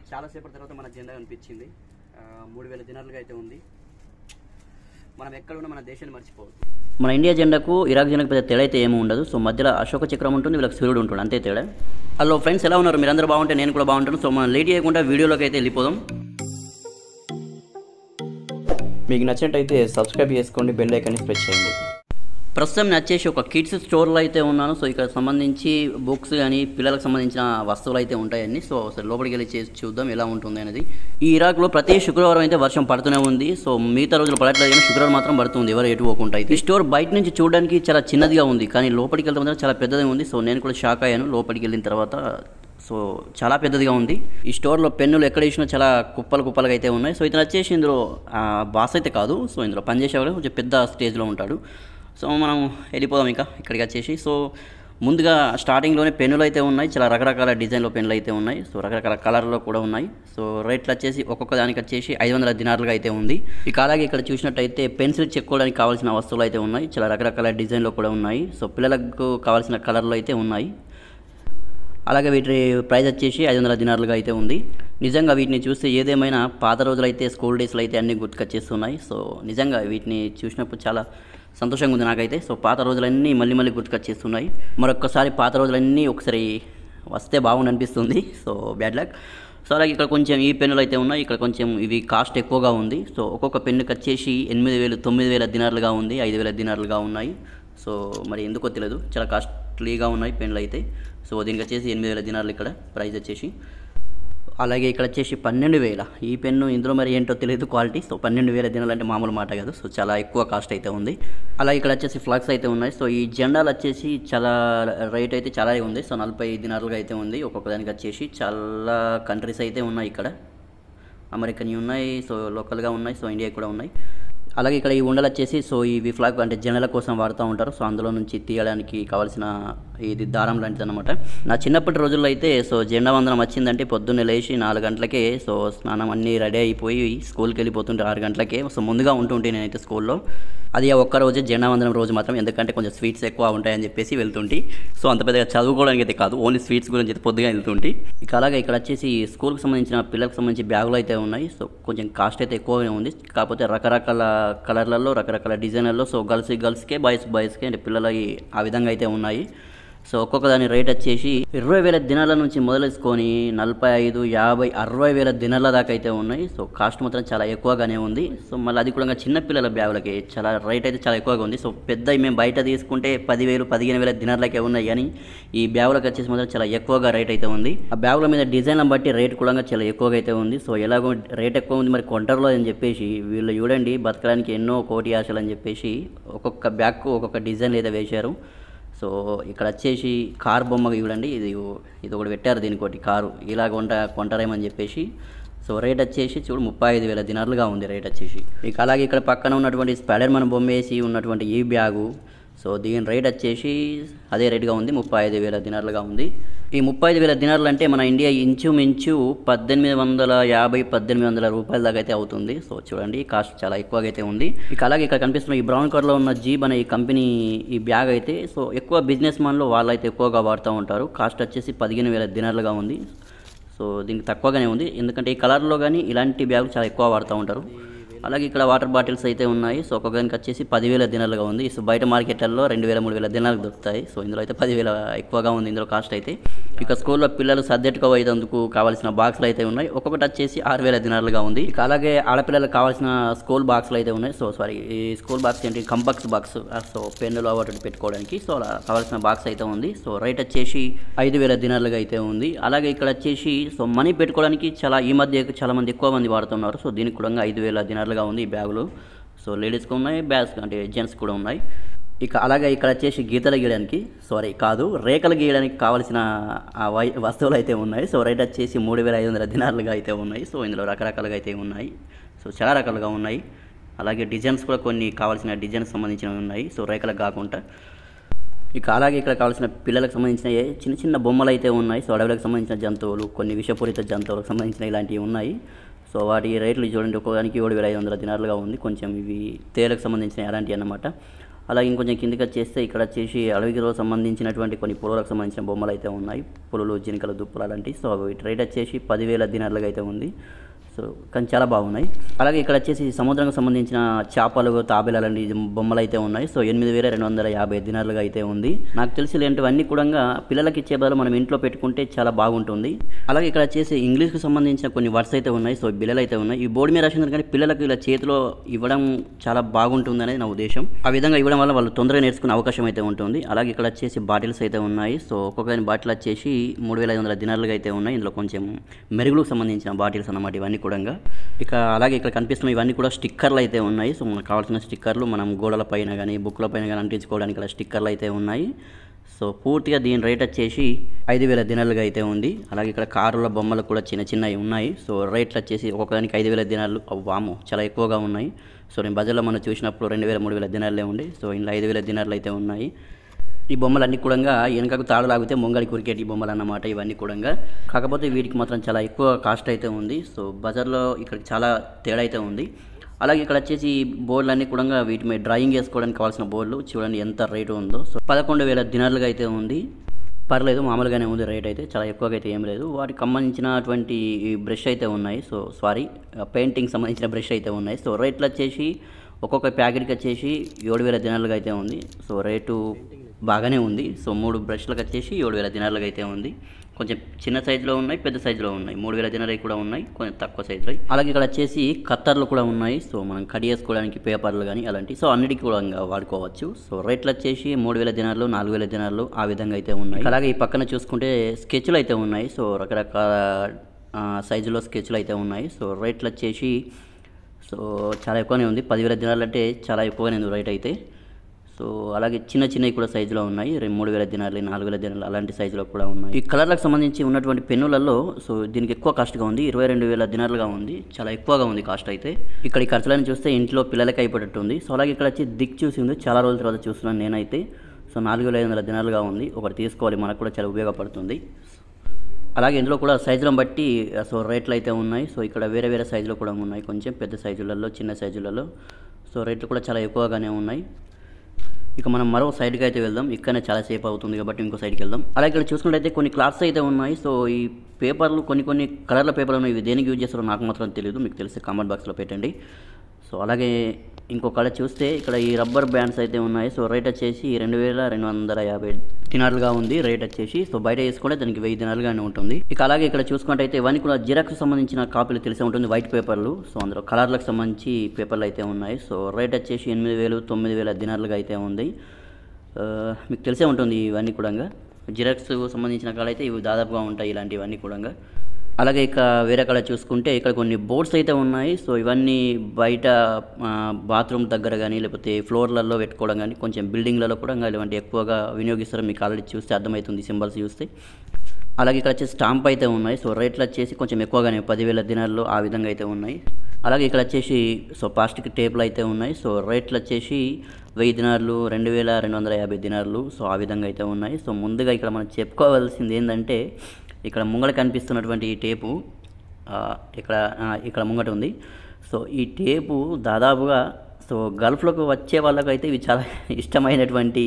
చాలాసేపటి తర్వాత మన జెండా కనిపించింది ఆ, మూడు వేల దినాలుగా అయితే ఉంది మనం ఎక్కడ ఉన్నా మన దేశాన్ని మర్చిపోవద్దు మన ఇండియా జెండాకు ఇరాక్ జెండాకు పెద్ద తేడా అయితే ఏమీ ఉండదు సో మధ్యలో అశోక చక్రం ఉంటుంది వీళ్ళకి సూర్యుడు ఉంటుంది అంతే తేడా హలో ఫ్రెండ్స్ ఎలా ఉన్నారు మీరందరూ బాగుంటే నేను కూడా బాగుంటాను సో మనం లేట్ చేయకుండా వీడియోలోకి అయితే వెళ్ళిపోదాం మీకు నచ్చినట్టయితే సబ్స్క్రైబ్ చేసుకోండి బెల్ ఐకాన్ని ప్రెస్ చేయండి ప్రస్తుతం నేను వచ్చేసి ఒక కిడ్స్ స్టోర్లో అయితే ఉన్నాను సో ఇక్కడ సంబంధించి బుక్స్ కానీ పిల్లలకు సంబంధించిన వస్తువులు అయితే ఉంటాయని సో ఒకసారి లోపలికి వెళ్ళి చేసి చూద్దాం ఎలా ఉంటుంది అనేది ఈ ఇరాక్లో ప్రతి శుక్రవారం అయితే వర్షం పడుతూనే ఉంది సో మిగతా రోజులు పడట్లేదు కానీ శుక్రవారం మాత్రం పడుతుంది ఎవరు ఎటు పోకుండా అయితే ఈ స్టోర్ బయట నుంచి చూడడానికి చాలా చిన్నదిగా ఉంది కానీ లోపలికి వెళ్తే మాత్రం చాలా పెద్దదిగా ఉంది సో నేను కూడా షాక్ అయ్యాను లోపలికి వెళ్ళిన తర్వాత సో చాలా పెద్దదిగా ఉంది ఈ స్టోర్లో పెన్నులు ఎక్కడ ఇచ్చినా చాలా కుప్పలు కుప్పలుగా అయితే ఉన్నాయి సో ఇతను వచ్చేసి ఇందులో ఆ, బాస్ అయితే కాదు సో ఇందులో పనిచేసేవాడు కొంచెం పెద్ద స్టేజ్లో ఉంటాడు సో మనం వెళ్ళిపోదాం ఇంకా ఇక్కడికి వచ్చేసి సో ముందుగా స్టార్టింగ్లోనే పెన్నులు అయితే ఉన్నాయి చాలా రకరకాల డిజైన్లో పెన్నులు అయితే ఉన్నాయి సో రకరకాల కలర్లో కూడా ఉన్నాయి సో రేట్లు వచ్చేసి ఒక్కొక్క దానికి వచ్చేసి ఐదు వందల దినారులుగా అయితే ఉంది ఇక అలాగే ఇక్కడ చూసినట్టయితే పెన్సిల్ చెక్కోవడానికి కావాల్సిన వస్తువులు అయితే ఉన్నాయి చాలా రకరకాల డిజైన్లో కూడా ఉన్నాయి సో పిల్లలకు కావాల్సిన కలర్లు అయితే ఉన్నాయి అలాగే వీటి ప్రైస్ వచ్చేసి ఐదు వందల దినారులుగా అయితే ఉంది నిజంగా వీటిని చూస్తే ఏదేమైనా పాత రోజులైతే స్కూల్ డేస్లో అయితే అన్నీ గుర్తుకొచ్చేస్తున్నాయి సో నిజంగా వీటిని చూసినప్పుడు చాలా సంతోషంగా ఉంది నాకైతే సో పాత రోజులన్నీ మళ్ళీ మళ్ళీ గుర్తుకొచ్చేస్తున్నాయి మరొక్కసారి పాత రోజులన్నీ ఒకసారి వస్తే బాగుండు అనిపిస్తుంది సో బ్యాడ్ లక్ సో అలాగే ఇక్కడ కొంచెం ఈ పెన్నులు అయితే ఉన్నాయి ఇక్కడ కొంచెం ఇవి కాస్ట్ ఎక్కువగా ఉంది సో ఒక్కొక్క పెన్నుకి వచ్చేసి ఎనిమిది వేలు తొమ్మిది వేల దినారులుగా ఉంది ఐదు వేల దినారులుగా ఉన్నాయి సో మరి ఎందుకో తెలియదు చాలా కాస్ట్లీగా ఉన్నాయి పెన్నులు అయితే సో దీనికి వచ్చేసి ఎనిమిది వేల దినారులు ఇక్కడ ప్రైస్ వచ్చేసి అలాగే ఇక్కడ వచ్చేసి పన్నెండు వేల ఈ పెన్ను ఇందులో మరి ఏంటో తెలియదు క్వాలిటీ సో పన్నెండు వేల దినాలు అంటే మామూలు మాట కాదు సో చాలా ఎక్కువ కాస్ట్ అయితే ఉంది అలాగే ఇక్కడ వచ్చేసి ఫ్లగ్స్ అయితే ఉన్నాయి సో ఈ జెండాలు వచ్చేసి చాలా రేట్ అయితే చాలా ఉంది సో నలభై దినాలుగా అయితే ఉంది ఒక్కొక్క దానికి వచ్చేసి చాలా కంట్రీస్ అయితే ఉన్నాయి ఇక్కడ అమెరికన్ ఉన్నాయి సో లోకల్గా ఉన్నాయి సో ఇండియా కూడా ఉన్నాయి అలాగే ఇక్కడ ఈ ఉండలు వచ్చేసి సో ఇవి ఫ్లాగ్ అంటే జనల కోసం వాడుతూ ఉంటారు సో అందులో నుంచి తీయడానికి కావాల్సిన ఇది దారం లాంటిది అనమాట నా చిన్నప్పటి రోజుల్లో అయితే సో జెండా వందనం వచ్చిందంటే పొద్దున్నే లేచి నాలుగు గంటలకే సో స్నానం అన్నీ రెడీ అయిపోయి స్కూల్కి వెళ్ళిపోతుంటే ఆరు గంటలకే సో ముందుగా ఉంటుంటే నేనైతే స్కూల్లో అది ఆ ఒక్క రోజు జెండా వందనం రోజు మాత్రం ఎందుకంటే కొంచెం స్వీట్స్ ఎక్కువ ఉంటాయని చెప్పేసి వెళ్తుంటే సో అంత పెద్దగా చదువుకోవడానికి అయితే కాదు ఓన్లీ స్వీట్స్ గురించి అయితే పొద్దుగా వెళ్తుంటే ఇక అలాగే ఇక్కడ వచ్చేసి స్కూల్కి సంబంధించిన పిల్లలకు సంబంధించి బ్యాగులు అయితే ఉన్నాయి సో కొంచెం కాస్ట్ అయితే ఎక్కువగానే ఉంది కాకపోతే రకరకాల కలర్లలో రకరకాల డిజైన్లలో సో గర్ల్స్ గర్ల్స్కే బాయ్స్ బాయ్స్కే అంటే పిల్లలకి ఆ విధంగా అయితే ఉన్నాయి సో ఒక్కొక్క దాని రేట్ వచ్చేసి ఇరవై వేల దినాల నుంచి మొదలేసుకొని నలభై ఐదు యాభై అరవై వేల దినాల దాకా అయితే ఉన్నాయి సో కాస్ట్ మాత్రం చాలా ఎక్కువగానే ఉంది సో మళ్ళీ అది కూడా చిన్న పిల్లల బ్యాగులకి చాలా రేట్ అయితే చాలా ఎక్కువగా ఉంది సో పెద్ద మేము బయట తీసుకుంటే పదివేలు పదిహేను వేల దినాలకే ఉన్నాయి కానీ ఈ బ్యాగులకు వచ్చేసి మాత్రం చాలా ఎక్కువగా రేట్ అయితే ఉంది ఆ బ్యాగుల మీద డిజైన్లను బట్టి రేట్ కూడా చాలా ఎక్కువగా అయితే ఉంది సో ఎలాగో రేట్ ఎక్కువ ఉంది మరి కొంటారులో అని చెప్పేసి వీళ్ళు చూడండి బతకడానికి ఎన్నో కోటి ఆశలు అని చెప్పేసి ఒక్కొక్క బ్యాగ్కు ఒక్కొక్క డిజైన్ అయితే వేశారు సో ఇక్కడ వచ్చేసి కార్ బొమ్మ చూడండి ఇది ఇది ఒకటి పెట్టారు దీనికి ఒకటి కారు ఇలా కొంట కొంటారేమని చెప్పేసి సో రేట్ వచ్చేసి చూడు ముప్పై ఐదు వేల దినాలుగా ఉంది రేట్ వచ్చేసి ఇక అలాగే ఇక్కడ పక్కన ఉన్నటువంటి స్పైడర్ మన బొమ్మ వేసి ఉన్నటువంటి ఈ బ్యాగు సో దీని రేట్ వచ్చేసి అదే రేటుగా ఉంది ముప్పై ఐదు వేల దినాలుగా ఉంది ఈ ముప్పై ఐదు వేల దినార్లు అంటే మన ఇండియా ఇంచుమించు పద్దెనిమిది వందల యాభై పద్దెనిమిది వందల రూపాయల దాకా అయితే అవుతుంది సో చూడండి కాస్ట్ చాలా ఎక్కువగా అయితే ఉంది ఇక అలాగే ఇక్కడ కనిపిస్తున్న ఈ బ్రౌన్ కలర్లో ఉన్న జీప్ అనే ఈ కంపెనీ ఈ బ్యాగ్ అయితే సో ఎక్కువ బిజినెస్ మ్యాన్లో వాళ్ళు అయితే ఎక్కువగా వాడుతూ ఉంటారు కాస్ట్ వచ్చేసి పదిహేను వేల దినార్లుగా ఉంది సో దీనికి తక్కువగానే ఉంది ఎందుకంటే ఈ కలర్లో కానీ ఇలాంటి బ్యాగులు చాలా ఎక్కువ వాడుతూ ఉంటారు అలాగే ఇక్కడ వాటర్ బాటిల్స్ అయితే ఉన్నాయి సో ఒక్కొక్క దానికి వచ్చేసి పదివేల దినాలుగా ఉంది సో బయట మార్కెట్లలో రెండు వేల మూడు వేల దినాలకు దొరుకుతాయి సో ఇందులో అయితే పదివేల ఎక్కువగా ఉంది ఇందులో కాస్ట్ అయితే ఇక స్కూల్లో పిల్లలు సబ్జెక్టుగా పోయేందుకు కావాల్సిన బాక్సులు అయితే ఉన్నాయి ఒక్కొక్కటి వచ్చేసి ఆరు వేల దినాలుగా ఉంది ఇక అలాగే ఆడపిల్లలకు కావాల్సిన స్కూల్ బాక్సులు అయితే ఉన్నాయి సో సారీ ఈ స్కూల్ బాక్స్ ఏంటి కంపక్స్ బాక్స్ సో పెన్నులు వాటి పెట్టుకోవడానికి సో అలా కావాల్సిన బాక్స్ అయితే ఉంది సో రేట్ వచ్చేసి ఐదు వేల దినాలుగా అయితే ఉంది అలాగే ఇక్కడ వచ్చేసి సో మనీ పెట్టుకోవడానికి చాలా ఈ మధ్య చాలా మంది ఎక్కువ మంది వాడుతున్నారు సో దీనికి కూడా ఐదు వేల దినాలుగా ఉంది ఈ బ్యాగులు సో లేడీస్కి ఉన్నాయి బ్యాగ్స్ అంటే జెంట్స్ కూడా ఉన్నాయి ఇక అలాగే ఇక్కడ వచ్చేసి గీతలు గీయడానికి సారీ కాదు రేఖలు గీయడానికి కావాల్సిన ఆ వై వస్తువులు అయితే ఉన్నాయి సో రేట్ వచ్చేసి మూడు వేల ఐదు వందల దినాలుగా అయితే ఉన్నాయి సో ఇందులో రకరకాలుగా అయితే ఉన్నాయి సో చాలా రకాలుగా ఉన్నాయి అలాగే డిజైన్స్ కూడా కొన్ని కావాల్సిన డిజైన్స్ సంబంధించినవి ఉన్నాయి సో రేఖలకు కాకుండా ఇక అలాగే ఇక్కడ కావాల్సిన పిల్లలకు సంబంధించిన ఏ చిన్న చిన్న బొమ్మలు అయితే ఉన్నాయి సో అడవులకు సంబంధించిన జంతువులు కొన్ని విషపూరిత జంతువులకు సంబంధించిన ఇలాంటివి ఉన్నాయి సో వాటి రేట్లు చూడండి ఒక్కోదానికి ఏడు వేల ఐదు వందల దినాలుగా ఉంది కొంచెం ఇవి తేలకు సంబంధించిన అలాంటివి అన్నమాట అలాగే ఇంకొంచెం కిందికి వచ్చేస్తే ఇక్కడ వచ్చేసి అడవిలో సంబంధించినటువంటి కొన్ని పులులకు సంబంధించిన బొమ్మలు అయితే ఉన్నాయి పులులు జింకలు దుప్పులు అలాంటివి సో వీటి రేట్ వచ్చేసి పదివేల దినార్లుగా అయితే ఉంది సో కానీ చాలా బాగున్నాయి అలాగే ఇక్కడ వచ్చేసి సముద్రానికి సంబంధించిన చేపలు తాబేలు అలాంటి బొమ్మలు అయితే ఉన్నాయి సో ఎనిమిది వేల రెండు వందల యాభై దినాలుగా అయితే ఉంది నాకు తెలిసి ఇలాంటివన్నీ కూడా పిల్లలకి ఇచ్చే బదులు మనం ఇంట్లో పెట్టుకుంటే చాలా బాగుంటుంది అలాగే ఇక్కడ వచ్చేసి ఇంగ్లీష్కి సంబంధించిన కొన్ని వర్డ్స్ అయితే ఉన్నాయి సో బిల్లలు అయితే ఉన్నాయి ఈ బోర్డు మీద రాసింది కానీ పిల్లలకు ఇలా చేతిలో ఇవ్వడం చాలా బాగుంటుంది అనేది నా ఉద్దేశం ఆ విధంగా ఇవ్వడం వల్ల వాళ్ళు తొందరగా నేర్చుకునే అవకాశం అయితే ఉంటుంది అలాగే ఇక్కడ వచ్చేసి బాటిల్స్ అయితే ఉన్నాయి సో ఒక్కొక్క బాటిల్ వచ్చేసి మూడు వేల ఐదు వందల దినాలుగా అయితే ఉన్నాయి ఇందులో కొంచెం మెరుగులకు సంబంధించిన బాటిల్స్ అన్నమాట ఇవన్నీ కూడా ఇక అలాగే ఇక్కడ కనిపిస్తున్న ఇవన్నీ కూడా స్టిక్కర్లు అయితే ఉన్నాయి సో మనకు కావాల్సిన స్టిక్కర్లు మనం గోడల పైన కానీ బుక్ల పైన కానీ అంటించుకోవడానికి ఇలా స్టిక్కర్లు అయితే ఉన్నాయి సో పూర్తిగా దీని రేట్ వచ్చేసి ఐదు వేల దినాలుగా అయితే ఉంది అలాగే ఇక్కడ కారుల బొమ్మలు కూడా చిన్న చిన్నవి ఉన్నాయి సో రేట్లు వచ్చేసి ఒక్కొక్కదానికి ఐదు వేల దినాలు వాము చాలా ఎక్కువగా ఉన్నాయి సో నేను బజార్లో మనం చూసినప్పుడు రెండు వేల మూడు వేల దినాలే ఉండి సో ఇందులో ఐదు వేల దినాలు అయితే ఉన్నాయి ఈ బొమ్మలు అన్ని కూడా వెనకకు తాడు లాగితే ముంగడి కురికేటి బొమ్మలు అన్నమాట ఇవన్నీ కూడా కాకపోతే వీటికి మాత్రం చాలా ఎక్కువ కాస్ట్ అయితే ఉంది సో బజార్లో ఇక్కడ చాలా తేడా అయితే ఉంది అలాగే ఇక్కడ వచ్చేసి బోర్డులు అన్ని కూడా వీటి మీద డ్రాయింగ్ వేసుకోవడానికి కావాల్సిన బోర్డులు చూడండి ఎంత రేటు ఉందో సో పదకొండు వేల దినాలుగా అయితే ఉంది పర్లేదు మామూలుగానే ఉంది రేట్ అయితే చాలా ఎక్కువగా అయితే ఏం లేదు వాటికి సంబంధించినటువంటి బ్రష్ అయితే ఉన్నాయి సో సారీ పెయింటింగ్ సంబంధించిన బ్రష్ అయితే ఉన్నాయి సో రేట్లు వచ్చేసి ఒక్కొక్క ప్యాకెట్కి వచ్చేసి ఏడు వేల దినాలుగా అయితే ఉంది సో రేటు బాగానే ఉంది సో మూడు బ్రష్లకు వచ్చేసి ఏడు వేల దినాలుగా అయితే ఉంది కొంచెం చిన్న సైజులో ఉన్నాయి పెద్ద సైజులో ఉన్నాయి మూడు వేల దినాలు కూడా ఉన్నాయి కొంచెం తక్కువ సైజులో అలాగే ఇక్కడ వచ్చేసి కత్తర్లు కూడా ఉన్నాయి సో మనం కడి చేసుకోవడానికి పేపర్లు కానీ అలాంటి సో అన్నిటికీ కూడా ఇంకా వాడుకోవచ్చు సో రేట్లు వచ్చేసి మూడు వేల దినాలు నాలుగు వేల దినాలు ఆ విధంగా అయితే ఉన్నాయి అలాగే ఈ పక్కన చూసుకుంటే స్కెచ్లు అయితే ఉన్నాయి సో రకరకాల ఆ, సైజులో స్కెచ్లు అయితే ఉన్నాయి సో రేట్లు వచ్చేసి సో చాలా ఎక్కువనే ఉంది పదివేల దినాలు అంటే చాలా ఎక్కువగానే ఉంది రేట్ అయితే సో అలాగే చిన్న చిన్నవి కూడా సైజులో ఉన్నాయి రెండు మూడు వేల దినాలు నాలుగు వేల దినాలు అలాంటి సైజులో కూడా ఉన్నాయి ఈ కలర్లకు సంబంధించి ఉన్నటువంటి పెన్నులలో సో దీనికి ఎక్కువ కాస్ట్గా ఉంది ఇరవై రెండు వేల దినాలుగా ఉంది చాలా ఎక్కువగా ఉంది కాస్ట్ అయితే ఇక్కడ ఈ ఖర్చులను చూస్తే ఇంట్లో పిల్లలకి అయిపోయేటట్టు ఉంది సో అలాగే ఇక్కడ వచ్చి దిక్ చూసి ఉంది చాలా రోజుల తర్వాత చూస్తున్నాను నేనైతే సో నాలుగు వేల ఐదు వందల దినాలుగా ఉంది ఒకటి తీసుకోవాలి మనకు కూడా చాలా ఉపయోగపడుతుంది అలాగే ఇందులో కూడా సైజులను బట్టి సో రేట్లు అయితే ఉన్నాయి సో ఇక్కడ వేరే వేరే సైజులో కూడా ఉన్నాయి కొంచెం పెద్ద సైజులలో చిన్న సైజులలో సో రేట్లు కూడా చాలా ఎక్కువగానే ఉన్నాయి ఇక మనం మరో సైడ్కి అయితే వెళ్దాం ఇక్కడనే చాలా సేపు అవుతుంది కాబట్టి ఇంకో సైడ్కి వెళ్దాం అలాగే ఇక్కడ చూసుకున్నట్లయితే కొన్ని క్లాత్స్ అయితే ఉన్నాయి సో ఈ పేపర్లు కొన్ని కొన్ని కలర్ల పేపర్లు ఉన్నాయి ఇవి దేనికి యూజ్ చేస్తారో నాకు మాత్రం తెలియదు మీకు తెలిస్తే కామెంట్ బాక్స్లో పెట్టండి సో అలాగే ఇంకో కళ చూస్తే ఇక్కడ ఈ రబ్బర్ బ్యాండ్స్ అయితే ఉన్నాయి సో రేట్ వచ్చేసి రెండు వేల రెండు వందల యాభై దినాలుగా ఉంది రేట్ వచ్చేసి సో బయట వేసుకుంటే దానికి వెయ్యి దినాలుగానే ఉంటుంది ఇక అలాగే ఇక్కడ చూసుకుంటే ఇవన్నీ కూడా జిరాక్స్ సంబంధించిన కాపీలు తెలిసే ఉంటుంది వైట్ పేపర్లు సో అందులో కలర్లకు సంబంధించి పేపర్లు అయితే ఉన్నాయి సో రేట్ వచ్చేసి ఎనిమిది వేలు తొమ్మిది వేల దినాలుగా అయితే ఉంది ఆ, మీకు తెలిసే ఉంటుంది ఇవన్నీ కూడా జిరాక్స్ సంబంధించిన కాడ అయితే ఇవి దాదాపుగా ఉంటాయి ఇలాంటివన్నీ కూడా అలాగే ఇక వేరే కాడ చూసుకుంటే ఇక్కడ కొన్ని బోర్డ్స్ అయితే ఉన్నాయి సో ఇవన్నీ బయట ఆ, బాత్రూమ్ దగ్గర కానీ లేకపోతే ఫ్లోర్లలో పెట్టుకోవడం కానీ కొంచెం బిల్డింగ్లలో కూడా ఇంకా ఇలాంటి ఎక్కువగా వినియోగిస్తారు మీకు ఆల్రెడీ చూస్తే అర్థమవుతుంది సింబల్స్ చూస్తే అలాగే ఇక్కడ వచ్చేసి స్టాంప్ అయితే ఉన్నాయి సో రేట్లు వచ్చేసి కొంచెం ఎక్కువగానే పదివేల దినాల్లో ఆ విధంగా అయితే ఉన్నాయి అలాగే ఇక్కడ వచ్చేసి సో ప్లాస్టిక్ టేపులు అయితే ఉన్నాయి సో రేట్లు వచ్చేసి వెయ్యి దినార్లు రెండు వేల రెండు వందల యాభై దినార్లు సో ఆ విధంగా అయితే ఉన్నాయి సో ముందుగా ఇక్కడ మనం చెప్పుకోవాల్సింది ఏంటంటే ఇక్కడ ముంగడ కనిపిస్తున్నటువంటి ఈ టేపు ఆ, ఇక్కడ ఆ, ఇక్కడ ముంగట ఉంది సో ఈ టేపు దాదాపుగా సో గల్ఫ్లోకి వచ్చే వాళ్ళకైతే ఇవి చాలా ఇష్టమైనటువంటి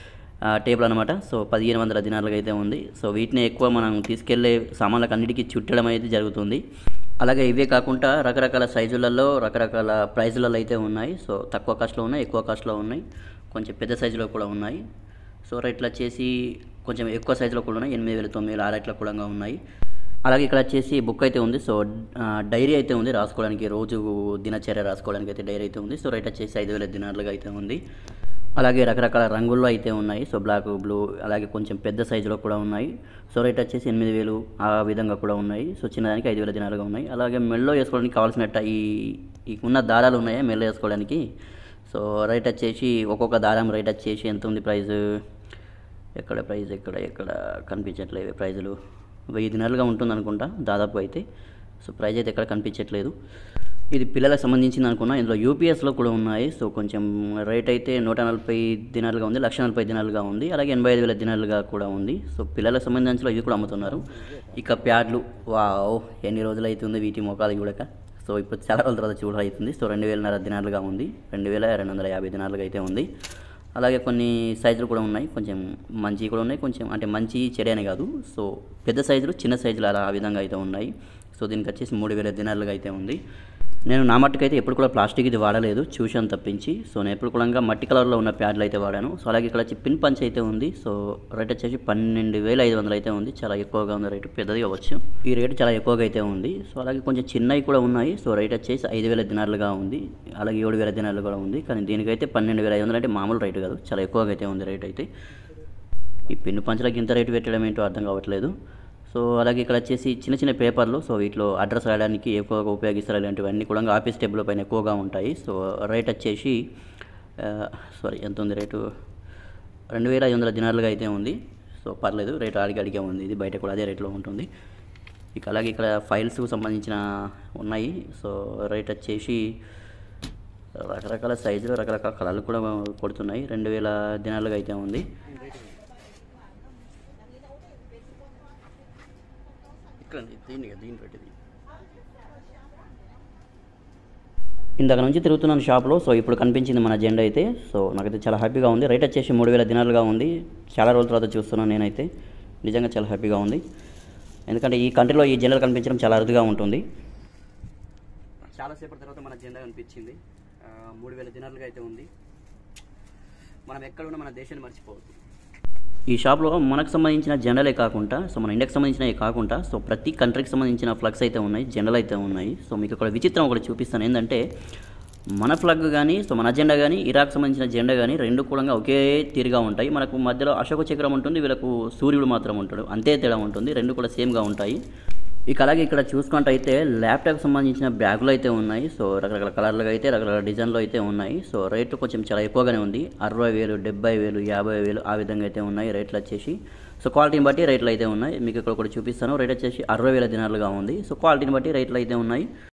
ఆ, టేబుల్ అనమాట సో పదిహేను వందల దినాలుగా అయితే ఉంది సో వీటిని ఎక్కువ మనం తీసుకెళ్లే సామాన్లకు అన్నిటికీ చుట్టడం అయితే జరుగుతుంది అలాగే ఇవే కాకుండా రకరకాల సైజులలో రకరకాల ప్రైజులలో అయితే ఉన్నాయి సో తక్కువ కాస్ట్లో ఉన్నాయి ఎక్కువ కాస్ట్లో ఉన్నాయి కొంచెం పెద్ద సైజులో కూడా ఉన్నాయి సో రేట్లు వచ్చేసి కొంచెం ఎక్కువ సైజులో కూడా ఉన్నాయి ఎనిమిది వేల తొమ్మిది వేల ఆ రేట్లో కూడా ఉన్నాయి అలాగే ఇక్కడ వచ్చేసి బుక్ అయితే ఉంది సో ఆ, డైరీ అయితే ఉంది రాసుకోవడానికి రోజు దినచర్య రాసుకోవడానికి అయితే డైరీ అయితే ఉంది సో రేట్ వచ్చేసి ఐదు వేల దినాలుగా అయితే ఉంది అలాగే రకరకాల రంగుల్లో అయితే ఉన్నాయి సో బ్లాక్ బ్లూ అలాగే కొంచెం పెద్ద సైజులో కూడా ఉన్నాయి సో రేట్ వచ్చేసి ఎనిమిది వేలు ఆ విధంగా కూడా ఉన్నాయి సో చిన్నదానికి ఐదు వేల దినాలుగా ఉన్నాయి అలాగే మెల్లో వేసుకోవడానికి కావాల్సిన ఈ ఈ ఉన్న దారాలు ఉన్నాయి మెల్లో వేసుకోవడానికి సో రేట్ వచ్చేసి ఒక్కొక్క దారం రేట్ వచ్చేసి ఎంత ఉంది ప్రైస్ ఎక్కడ ప్రైస్ ఎక్కడ ఎక్కడ కనిపించట్లేదు ప్రైజులు వెయ్యి దినాలుగా ఉంటుంది అనుకుంటా దాదాపు అయితే సో ప్రైజ్ అయితే ఎక్కడ కనిపించట్లేదు ఇది పిల్లలకు సంబంధించింది అనుకున్నా ఇందులో యూపీఎస్లో కూడా ఉన్నాయి సో కొంచెం రేట్ అయితే నూట నలభై దినాలుగా ఉంది లక్ష నలభై దినాలుగా ఉంది అలాగే ఎనభై ఐదు వేల దినాలుగా కూడా ఉంది సో పిల్లలకు సంబంధించిన ఇవి కూడా అమ్ముతున్నారు ఇక ప్యాడ్లు వావ్ ఎన్ని రోజులు అవుతుంది వీటి మొఖాలు చూడక సో ఇప్పుడు చాలా రోజుల తర్వాత చూడ అవుతుంది సో రెండు వేలన్నర దినాలుగా ఉంది రెండు వేల రెండు వందల యాభై దినాలుగా అయితే ఉంది అలాగే కొన్ని సైజులు కూడా ఉన్నాయి కొంచెం మంచి కూడా ఉన్నాయి కొంచెం అంటే మంచి చెడే అని కాదు సో పెద్ద సైజులు చిన్న సైజులు అలా ఆ విధంగా అయితే ఉన్నాయి సో దీనికి వచ్చేసి మూడు వేల దినాలుగా అయితే ఉంది నేను నా మట్టుకైతే ఎప్పుడు కూడా ప్లాస్టిక్ ఇది వాడలేదు చూశాను తప్పించి సో నేను ఎప్పుడు కూడా మట్టి కలర్లో ఉన్న ప్యాడ్లు అయితే వాడాను సో అలాగే ఇక్కడ వచ్చి పిన్ పంచ్ అయితే ఉంది సో రేట్ వచ్చేసి పన్నెండు వేల ఐదు వందలు అయితే ఉంది చాలా ఎక్కువగా ఉంది రేటు పెద్దది అవ్వచ్చు ఈ రేటు చాలా ఎక్కువగా అయితే ఉంది సో అలాగే కొంచెం చిన్నవి కూడా ఉన్నాయి సో రేట్ వచ్చేసి ఐదు వేల దినాలుగా ఉంది అలాగే ఏడు వేల దినాలు కూడా ఉంది కానీ దీనికైతే పన్నెండు వేల ఐదు వందలు అంటే మామూలు రేటు కాదు చాలా ఎక్కువగా అయితే ఉంది రేట్ అయితే ఈ పిన్ను పంచలకి ఇంత రేటు పెట్టడం ఏంటో అర్థం కావట్లేదు సో అలాగే ఇక్కడ వచ్చేసి చిన్న చిన్న పేపర్లు సో వీటిలో అడ్రస్ రాయడానికి ఎక్కువగా ఉపయోగిస్తారు ఇలాంటివన్నీ కూడా ఆఫీస్ టేబుల్ పైన ఎక్కువగా ఉంటాయి సో రేట్ వచ్చేసి సారీ ఎంత ఉంది రేటు రెండు వేల ఐదు వందల దినాలుగా అయితే ఉంది సో పర్లేదు రేటు అడిగి అడిగే ఉంది ఇది బయట కూడా అదే రేట్లో ఉంటుంది ఇక అలాగే ఇక్కడ ఫైల్స్కు సంబంధించిన ఉన్నాయి సో రేట్ వచ్చేసి రకరకాల సైజులు రకరకాల కలర్లు కూడా కొడుతున్నాయి రెండు వేల దినాలుగా అయితే ఉంది ఇక్కడ దీన్ని దీన్ని పెట్టింది ఇందాక నుంచి తిరుగుతున్నాను షాప్లో సో ఇప్పుడు కనిపించింది మన జెండా అయితే సో నాకైతే చాలా హ్యాపీగా ఉంది రేట్ వచ్చేసి మూడు వేల దినాలుగా ఉంది చాలా రోజుల తర్వాత చూస్తున్నాను నేనైతే నిజంగా చాలా హ్యాపీగా ఉంది ఎందుకంటే ఈ కంట్రీలో ఈ జెండాలు కనిపించడం చాలా అరుదుగా ఉంటుంది చాలాసేపటి తర్వాత మన జెండా కనిపించింది మూడు వేల దినాలుగా అయితే ఉంది మనం ఎక్కడ ఉన్నా మన దేశాన్ని మర్చిపోవద్దు ఈ షాప్లో మనకు సంబంధించిన జెండాలే కాకుండా సో మన ఇండియాకి సంబంధించినవి కాకుండా సో ప్రతి కంట్రీకి సంబంధించిన ఫ్లగ్స్ అయితే ఉన్నాయి జెండాలు అయితే ఉన్నాయి సో మీకు ఇక్కడ విచిత్రం ఒకటి చూపిస్తాను ఏంటంటే మన ఫ్లగ్ కానీ సో మన జెండా కానీ ఇరాక్ సంబంధించిన జెండా కానీ రెండు కూడా ఒకే తీరుగా ఉంటాయి మనకు మధ్యలో అశోక చక్రం ఉంటుంది వీళ్ళకు సూర్యుడు మాత్రం ఉంటాడు అంతే తేడా ఉంటుంది రెండు కూడా సేమ్గా ఉంటాయి ఇక అలాగే ఇక్కడ చూసుకుంటే అయితే ల్యాప్టాప్ సంబంధించిన బ్యాగులు అయితే ఉన్నాయి సో రకరకాల కలర్లు అయితే రకరకాల డిజైన్లు అయితే ఉన్నాయి సో రేటు కొంచెం చాలా ఎక్కువగానే ఉంది అరవై వేలు డెబ్బై వేలు యాభై వేలు ఆ విధంగా అయితే ఉన్నాయి రేట్లు వచ్చేసి సో క్వాలిటీని బట్టి రేట్లు అయితే ఉన్నాయి మీకు ఇక్కడ కూడా చూపిస్తాను రేట్ వచ్చేసి అరవై వేల దినాలుగా ఉంది సో క్వాలిటీని బట్టి రేట్లు అయితే ఉన్నాయి